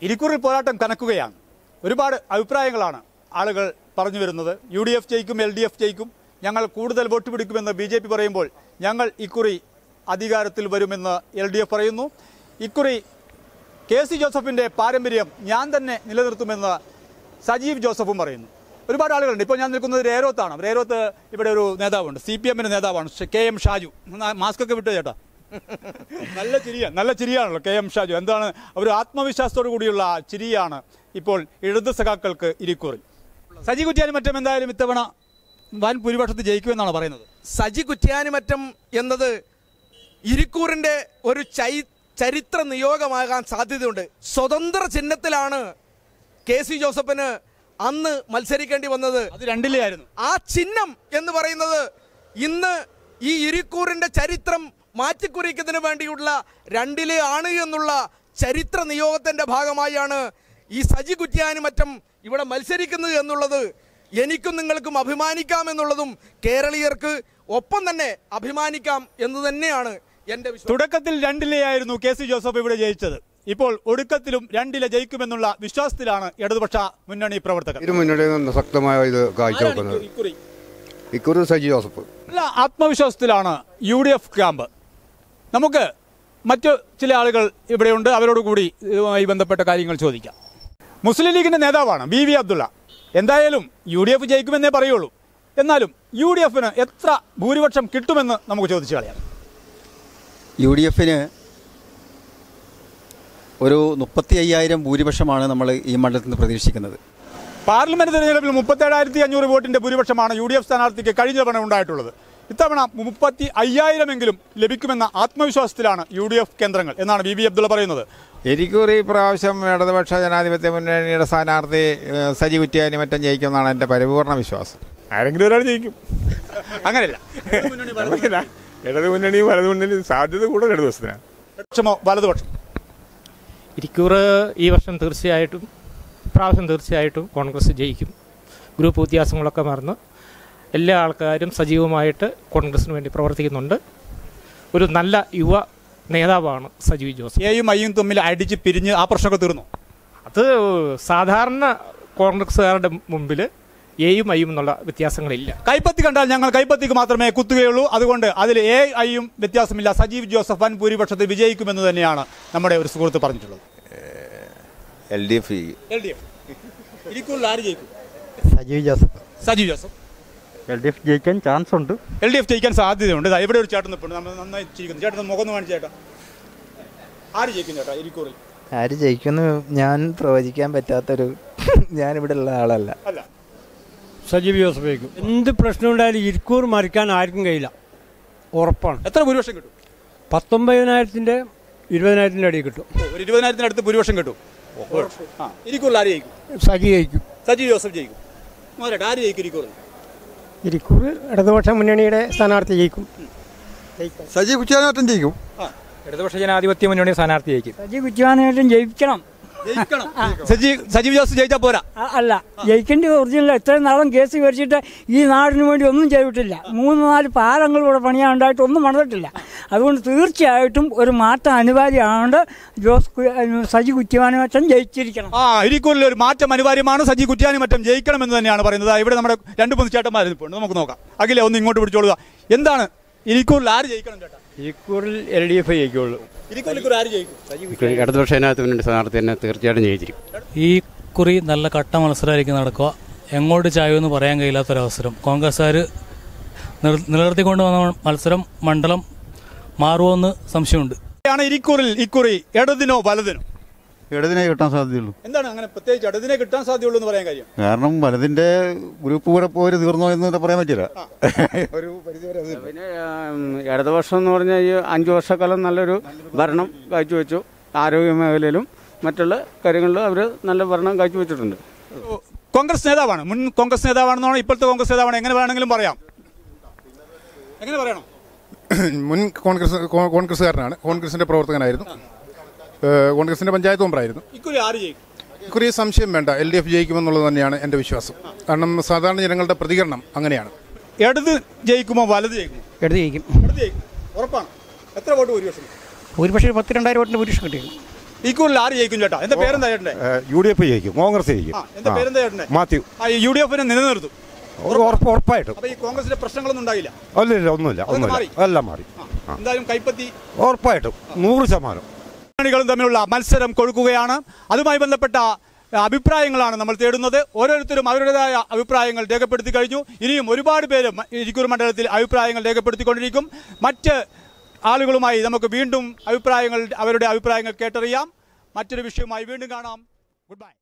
ഇരിക്കൂറിൽ പോരാട്ടം കനക്കുകയാണ് ഒരുപാട് അഭിപ്രായങ്ങളാണ് ആളുകൾ പറഞ്ഞു വരുന്നത് യു ഡി എഫ് ജയിക്കും എൽ ഡി എഫ് ജയിക്കും ഞങ്ങൾ കൂടുതൽ വോട്ട് പിടിക്കുമെന്ന് ബി ജെ പി പറയുമ്പോൾ ഞങ്ങൾ ഇക്കുറി അധികാരത്തിൽ വരുമെന്ന് എൽ ഡി എഫ് പറയുന്നു ഇക്കുറി കെ സി ജോസഫിൻ്റെ പാരമ്പര്യം ഞാൻ തന്നെ നിലനിർത്തുമെന്ന് സജീവ് ജോസഫും പറയുന്നു ഒരുപാട് ആളുകളുണ്ട് ഇപ്പോൾ ഞാൻ നിൽക്കുന്നത് രേരോത്താണ് രേരോത്ത് ഇവിടെ ഒരു നേതാവുണ്ട് സി പി എമ്മിൻ്റെ നേതാവാണ് ഷ- കെ എം ഷാജു മാസ്ക് ഒക്കെ വിട്ടു ചേട്ടാ നല്ല ചിരിയാണ് നല്ല ചിരിയാണല്ലോ കെ എം ഷാജു എന്താണ് ഒരു ആത്മവിശ്വാസത്തോടു കൂടിയുള്ള ചിരിയാണ് ഇപ്പോൾ ഇടത് സഖാക്കൾക്ക് ഇരിക്കൂറിൽ സജി കുറ്റിയാനും മറ്റും എന്തായാലും ഇത്തവണ വൻ ഭൂരിപക്ഷത്തിൽ ജയിക്കുമെന്നാണ് പറയുന്നത് സജി കുറ്റ്യാനിമറ്റം എന്നത് ഇരിക്കൂറിന്റെ ഒരു ചൈ ചരിത്ര നിയോഗമാകാൻ സാധ്യതയുണ്ട് സ്വതന്ത്ര ചിഹ്നത്തിലാണ് കെ സി ജോസഫിന് അന്ന് മത്സരിക്കേണ്ടി വന്നത് അത് രണ്ടിലേ ആയിരുന്നു ആ ചിഹ്നം എന്ന് പറയുന്നത് ഇന്ന് ഈ ഇരിക്കൂറിന്റെ ചരിത്രം മാറ്റിക്കുറിക്കുന്നതിന് വേണ്ടിയുള്ള രണ്ടിലെ ആണ് എന്നുള്ള ചരിത്ര നിയോഗത്തിന്റെ ഭാഗമായാണ് ഈ സജി കുറ്റ്യാനിമറ്റം ഇവിടെ മത്സരിക്കുന്നത് എന്നുള്ളത് എനിക്കും നിങ്ങൾക്കും അഭിമാനിക്കാം എന്നുള്ളതും കേരളീയർക്ക് ഒപ്പം തന്നെ അഭിമാനിക്കാം എന്ന് തന്നെയാണ് എൻ്റെ വിശ്വാസം തുടക്കത്തിൽ രണ്ടിലെ ആയിരുന്നു കെ സി ജോസഫ് ഇവിടെ ജയിച്ചത് ഇപ്പോൾ ഒടുക്കത്തിലും രണ്ടിലെ ജയിക്കുമെന്നുള്ള വിശ്വാസത്തിലാണ് ഇടതുപക്ഷ മുന്നണി പ്രവർത്തകർ ഇരു മുന്നണിയിൽ നിന്ന് ശക്തമായ ഇത് കാഴ്ചവെക്കുന്നത് ഇക്കുറി? ഇക്കുറി സജി ജോസഫ് നല്ല ആത്മവിശ്വാസത്തിലാണ് യു ഡി എഫ് ക്യാമ്പ് നമുക്ക് മറ്റു ചില ആളുകൾ ഇവിടെയുണ്ട് അവരോട് കൂടി ഇതുമായി ബന്ധപ്പെട്ട കാര്യങ്ങൾ ചോദിക്കാം മുസ്ലിം ലീഗിന്റെ നേതാവാണ് ബി വി അബ്ദുള്ള എന്തായാലും യു ഡി എഫ് ജയിക്കുമെന്നേ പറയുള്ളൂ എന്നാലും യു ഡി എഫിന് എത്ര ഭൂരിപക്ഷം കിട്ടുമെന്ന് നമുക്ക് ചോദിച്ചു കളയാം യു ഡി എഫിന് ഒരു മുപ്പത്തി അയ്യായിരം ഭൂരിപക്ഷമാണ് നമ്മൾ ഈ മണ്ഡലത്തിൽ നിന്ന് പ്രതീക്ഷിക്കുന്നത് പാർലമെന്റ് തെരഞ്ഞെടുപ്പിൽ മുപ്പത്തേഴായിരത്തി അഞ്ഞൂറ് വോട്ടിന്റെ ഭൂരിപക്ഷമാണ് യു ഡി എഫ് സ്ഥാനാർത്ഥിക്ക് കഴിഞ്ഞ തവണ ഉണ്ടായിട്ടുള്ളത് ഇത്തവണ മുപ്പത്തി അയ്യായിരമെങ്കിലും ലഭിക്കുമെന്ന ആത്മവിശ്വാസത്തിലാണ് യു ഡി എഫ് കേന്ദ്രങ്ങൾ എന്നാണ് ബി ബി അബ്ദുള്ള പറയുന്നത് എനിക്കൊരു ഈ പ്രാവശ്യം ഇടതുപക്ഷ ജനാധിപത്യ മുന്നണിയുടെ സ്ഥാനാർത്ഥി ഏഹ്, സജി കുറ്റ്യാനി മറ്റും ജയിക്കുമെന്നാണ് എൻ്റെ പരിപൂർണ വിശ്വാസം ആരെങ്കിലും ഒരാൾ ജയിക്കും അങ്ങനെയല്ല അങ്ങനെയല്ല ഇടത് മുന്നണി വലതു മുന്നണി സാധ്യത കൂടുതൽ ഇടത് ദിവസത്തിനാണ് പക്ഷമോ വലതുപക്ഷം ഇരിക്കൂർ ഈ വർഷം തീർച്ചയായിട്ടും പ്രാവശ്യം തീർച്ചയായിട്ടും കോൺഗ്രസ് ജയിക്കും ഗ്രൂപ്പ് വ്യത്യാസങ്ങളൊക്കെ മറന്ന് എല്ലാ ആൾക്കാരും സജീവമായിട്ട് കോൺഗ്രസിന് വേണ്ടി പ്രവർത്തിക്കുന്നുണ്ട് ഒരു നല്ല യുവ നേതാവാണ് സജീവ് ജോസഫ് എയും ഐയും തമ്മിൽ അടിച്ച് പിരിഞ്ഞ് ആ പ്രശ്നമൊക്കെ തീർന്നു അത് സാധാരണ കോൺഗ്രസ്സുകാരുടെ മുമ്പിൽ എയും ഐയും എന്നുള്ള വ്യത്യാസങ്ങളില്ല കൈപ്പത്തി കണ്ടാൽ ഞങ്ങൾ കൈപ്പത്തിക്ക് മാത്രമേ കുത്തുകയുള്ളൂ അതുകൊണ്ട് അതിൽ എ ഐയും വ്യത്യാസമില്ല സജീവ് ജോസഫ് വൻ ഭൂരിപക്ഷത്തിൽ വിജയിക്കുമെന്ന് തന്നെയാണ് നമ്മുടെ ഒരു സുഹൃത്ത് പറഞ്ഞിട്ടുള്ളത് L D F L D F ഇരിക്കൂറിൽ ആര് ജയിക്കും Sajeev Joseph Sajeev Joseph L D F ജയിക്കാൻ ചാൻസ് ഉണ്ട് എൽ ഡി എഫ് ജയിക്കാൻ സാധ്യതയുണ്ട് ദാ ഇവിടെ ഒരു ചേട്ടൻ നിൽപ്പുണ്ട് നമ്മൾ നന്നായി ചിരിക്കുന്നു ചേട്ടൻ മുഖം ഒന്ന് കാണിച്ചു ചേട്ടാ ആര് ജയിക്കും ചേട്ടാ ഇരിക്കൂറിൽ ആര് ജയിക്കുമെന്ന് ഞാൻ പ്രവചിക്കാൻ പറ്റാത്തൊരു ഞാനിവിടെ ഉള്ള ആളല്ല അല്ല സജീവ് ജോസഫ് ജയിക്കും എന്ത് പ്രശ്നം ഉണ്ടായാലും ഇരിക്കൂർ മറിക്കാൻ ആർക്കും കഴിയില്ല ഉറപ്പാണ് എത്ര ഭൂരിപക്ഷം കിട്ടും പത്തൊമ്പതിനായിരത്തിൻ്റെ ഇരുപതിനായിരത്തിൻ്റെ അടിയിൽ കിട്ടും ഓ, ഒരു ഇരുപതിനായിരത്തിന് അടുത്ത് ഭൂരിപക്ഷം കിട്ടും ആ ഇരിക്കൂറിൽ ആര് ജയിക്കും സജി ജയിക്കും സജീവ് ജോസഫ് ജയിക്കും മോരട്ടെ ആര് ജയിക്കും ഇരിക്കൂറിൽ ഇരിക്കൂർ ഇടതുപക്ഷ മുന്നണിയുടെ സ്ഥാനാർത്ഥി ജയിക്കും സജി കുറ്റാനോട്ടം ജയിക്കും ഇടതുപക്ഷ ജനാധിപത്യ മുന്നണി സ്ഥാനാർത്ഥി ജയിക്കും സജി കുറ്റാനായിട്ടും ജയിക്കണം ജയിക്കണം സജീവ് സജീവ് ജോസഫ് ജയിച്ചാൽ പോരാ അല്ല ജയിക്കേണ്ട ഒറിജിനൽ ഇത്രയും നാളും കേസ് മേടിച്ചിട്ട് ഈ നാടിന് വേണ്ടി ഒന്നും ചെയ്തിട്ടില്ല മൂന്ന് നാല് പാലങ്ങൾ ഇവിടെ പണിയാണ്ടായിട്ട് ഒന്നും നടന്നിട്ടില്ല അതുകൊണ്ട് തീർച്ചയായിട്ടും ഒരു മാറ്റം അനിവാര്യമാണ്ട് ജോസ് കു- സജി കുറ്റിവാനവച്ചൻ ജയിച്ചിരിക്കണം ആ ഇരിക്കൂറിൽ ഒരു മാറ്റം അനിവാര്യമാണ് സജി കുറ്റ്യാനി മറ്റം ജയിക്കണമെന്ന് തന്നെയാണ് പറയുന്നത് ആ, ഇവിടെ നമ്മുടെ രണ്ട് മൂന്ന് ചേട്ടന്മാർ നിൽപ്പുണ്ട് നമുക്ക് നോക്കാം അഖിലെ ഒന്ന് ഇങ്ങോട്ട് പിടിച്ചോളുക എന്താണ് ഇരിക്കൂറിൽ ആര് ജയിക്കണം ചേട്ടാ ഇരിക്കൂറിൽ എൽ ഡി എഫ് ജയിക്കുള്ളൂ ഇരിക്കൂറിൽ ആര് ജയിക്കും ഇടതുപക്ഷ ജനാധിപത്യ മുന്നണി സ്ഥാനാർത്ഥി തന്നെ തീർച്ചയായിട്ടും ജയിച്ചിരിക്കും ഈ കുറി നല്ല കട്ട മത്സരമായിരിക്കും നടക്കുക എങ്ങോട്ട് ചായുമെന്ന് പറയാൻ കഴിയാത്തൊരവസരം കോൺഗ്രസ്സുകാർ നിലനിർത്തിക്കൊണ്ട് വന്ന മത്സരം മണ്ഡലം മാറുമോയെന്ന് സംശയമുണ്ട് ആണ് ഇരിക്കൂറിൽ ഇക്കുറി ഇടതിനോ വലതിനോ ഇടതിനെ കിട്ടാൻ സാധ്യതയുള്ളൂ എന്താണ് അങ്ങനെ പ്രത്യേകിച്ച് ഇടതിനെ കിട്ടാൻ സാധ്യതയുള്ളൂ എന്ന് പറയാൻ കാര്യം കാരണം വലതിന്റെ ഗ്രൂപ്പ് കൂടെ പോര് തീർന്നോ എന്ന് പറയാൻ പറ്റില്ല ഒരു പരിധിവരെ അത് പിന്നെ ഇടതുപക്ഷം എന്ന് പറഞ്ഞാൽ ഈ അഞ്ചു വർഷക്കാലം നല്ലൊരു ഭരണം കാഴ്ചവെച്ചു ആരോഗ്യ മേഖലയിലും മറ്റുള്ള കാര്യങ്ങളിലും അവർ നല്ല ഭരണം കാഴ്ചവെച്ചിട്ടുണ്ട് കോൺഗ്രസ് നേതാവാണ് മുൻ കോൺഗ്രസ് നേതാവാണെന്നാണ് ഇപ്പോഴത്തെ കോൺഗ്രസ് നേതാവാണ് എങ്ങനെ വേണമെങ്കിലും പറയാം എങ്ങനെ പറയണം മുൻ കോൺഗ്രസ് കോ- കോൺഗ്രസ്സുകാരനാണ് കോൺഗ്രസിന്റെ പ്രവർത്തകനായിരുന്നു ഏഹ് കോൺഗ്രസിന്റെ പഞ്ചായത്ത് മെമ്പറായിരുന്നു ഇക്കുറി ആര് ജയിക്കും ഇക്കുറി സംശയം വേണ്ട എൽ ഡി എഫ് ജയിക്കുമെന്നുള്ളത് തന്നെയാണ് എൻ്റെ വിശ്വാസം കാരണം സാധാരണ ജനങ്ങളുടെ പ്രതികരണം അങ്ങനെയാണ് ഇടത് ജയിക്കുമോ വലത് ജയിക്കുമോ എടുത്ത് ജയിക്കും ഇടത് ജയിക്കും ഉറപ്പാണ് എത്ര വോട്ട് ഭൂരിപക്ഷം ഭൂരിപക്ഷം പത്ത് രണ്ടായിരം വോട്ടിന് ഭൂരിപക്ഷം കിട്ടിയിരുന്നു ഇക്കൂറിൽ ആര് ജയിക്കും ചേട്ടാ എന്താ പേരെന്താ ചേട്ടൻ്റെ യു ഡി എഫ് ജയിക്കും കോൺഗ്രസ് ജയിക്കും ആ എന്താ ആ. പേരെന്താ ചേട്ടൻ്റെ മാത്യു ആ യു ഡി എഫിനെ നിലനിർത്തും ഒരു ഉറപ്പ് ഉറപ്പായിട്ടും അപ്പൊ ഈ കോൺഗ്രസിന്റെ പ്രശ്നങ്ങളൊന്നും ഉണ്ടായില്ല അല്ലില്ല ഒന്നുമില്ല അതൊക്കെ മാറി? ഒന്നുമില്ല എല്ലാം മാറി ആ. എന്തായാലും കൈപ്പത്തി ഉറപ്പായിട്ടും നൂറ് ശതമാനം മുന്നണികളും തമ്മിലുള്ള മത്സരം കൊഴുക്കുകയാണ് അതുമായി ബന്ധപ്പെട്ട അഭിപ്രായങ്ങളാണ് നമ്മൾ തേടുന്നത് ഓരോരുത്തരും അവരുടേതായ അഭിപ്രായങ്ങൾ രേഖപ്പെടുത്തി കഴിഞ്ഞു ഇനിയും ഒരുപാട് പേര് മ- ഇരിക്കൂർ മണ്ഡലത്തിൽ അഭിപ്രായങ്ങൾ രേഖപ്പെടുത്തിക്കൊണ്ടിരിക്കും മറ്റ് ആളുകളുമായി നമുക്ക് വീണ്ടും അഭിപ്രായങ്ങൾ അവരുടെ അഭിപ്രായങ്ങൾ കേട്ടറിയാം മറ്റൊരു വിഷയവുമായി വീണ്ടും കാണാം ഗുഡ് ബൈ